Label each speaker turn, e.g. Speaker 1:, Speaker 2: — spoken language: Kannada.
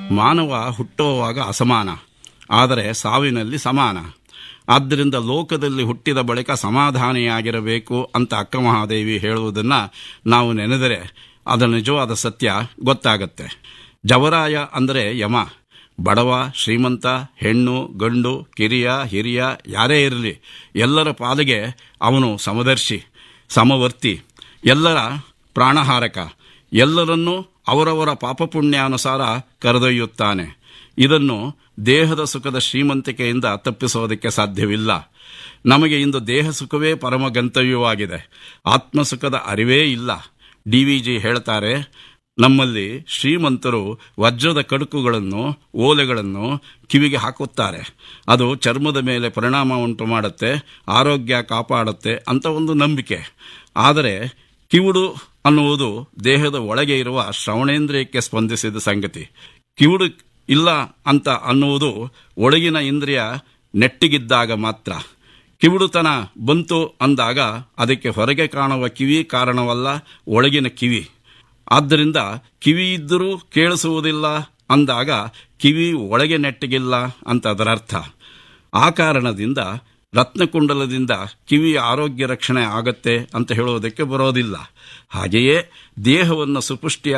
Speaker 1: ಮಾನವ ಹುಟ್ಟುವಾಗ ಅಸಮಾನ ಆದರೆ ಸಾವಿನಲ್ಲಿ ಸಮಾನ ಆದ್ದರಿಂದ ಲೋಕದಲ್ಲಿ ಹುಟ್ಟಿದ ಬಳಿಕ ಸಮಾಧಾನಿಯಾಗಿರಬೇಕು ಅಂತ ಅಕ್ಕ ಮಹಾದೇವಿ ಹೇಳುವುದನ್ನು ನಾವು ನೆನೆದರೆ ಅದರ ನಿಜವಾದ ಸತ್ಯ ಗೊತ್ತಾಗತ್ತೆ ಜವರಾಯ ಅಂದರೆ ಯಮ ಬಡವ ಶ್ರೀಮಂತ ಹೆಣ್ಣು ಗಂಡು ಕಿರಿಯ ಹಿರಿಯ ಯಾರೇ ಇರಲಿ ಎಲ್ಲರ ಪಾಲಿಗೆ ಅವನು ಸಮದರ್ಶಿ ಸಮವರ್ತಿ ಎಲ್ಲರ ಪ್ರಾಣಹಾರಕ ಎಲ್ಲರನ್ನೂ ಅವರವರ ಪಾಪಪುಣ್ಯಾನುಸಾರ ಕರೆದೊಯ್ಯುತ್ತಾನೆ ಇದನ್ನು ದೇಹದ ಸುಖದ ಶ್ರೀಮಂತಿಕೆಯಿಂದ ತಪ್ಪಿಸೋದಕ್ಕೆ ಸಾಧ್ಯವಿಲ್ಲ ನಮಗೆ ಇಂದು ದೇಹ ಸುಖವೇ ಪರಮ ಗಂತವ್ಯವಾಗಿದೆ ಆತ್ಮಸುಖದ ಅರಿವೇ ಇಲ್ಲ ಡಿ ವಿ ಜಿ ಹೇಳ್ತಾರೆ ನಮ್ಮಲ್ಲಿ ಶ್ರೀಮಂತರು ವಜ್ರದ ಕಡುಕುಗಳನ್ನು ಓಲೆಗಳನ್ನು ಕಿವಿಗೆ ಹಾಕುತ್ತಾರೆ ಅದು ಚರ್ಮದ ಮೇಲೆ ಪರಿಣಾಮ ಉಂಟು ಮಾಡುತ್ತೆ ಆರೋಗ್ಯ ಕಾಪಾಡುತ್ತೆ ಅಂತ ಒಂದು ನಂಬಿಕೆ ಆದರೆ ಕಿವುಡು ಅನ್ನುವುದು ದೇಹದ ಒಳಗೆ ಇರುವ ಶ್ರವಣೇಂದ್ರಿಯಕ್ಕೆ ಸ್ಪಂದಿಸಿದ ಸಂಗತಿ ಕಿವುಡು ಇಲ್ಲ ಅಂತ ಅನ್ನುವುದು ಒಳಗಿನ ಇಂದ್ರಿಯ ನೆಟ್ಟಿಗಿದ್ದಾಗ ಮಾತ್ರ ಕಿವುಡುತನ ಬಂತು ಅಂದಾಗ ಅದಕ್ಕೆ ಹೊರಗೆ ಕಾಣುವ ಕಿವಿ ಕಾರಣವಲ್ಲ ಒಳಗಿನ ಕಿವಿ ಆದ್ದರಿಂದ ಕಿವಿ ಇದ್ದರೂ ಕೇಳಿಸುವುದಿಲ್ಲ ಅಂದಾಗ ಕಿವಿ ಒಳಗೆ ನೆಟ್ಟಿಗಿಲ್ಲ ಅಂತ ಅದರ ಅರ್ಥ ಆ ಕಾರಣದಿಂದ ರತ್ನಕುಂಡಲದಿಂದ ಕಿವಿಯ ಆರೋಗ್ಯ ರಕ್ಷಣೆ ಆಗತ್ತೆ ಅಂತ ಹೇಳುವುದಕ್ಕೆ ಬರೋದಿಲ್ಲ ಹಾಗೆಯೇ ದೇಹವನ್ನು ಸುಪುಷ್ಟಿಯ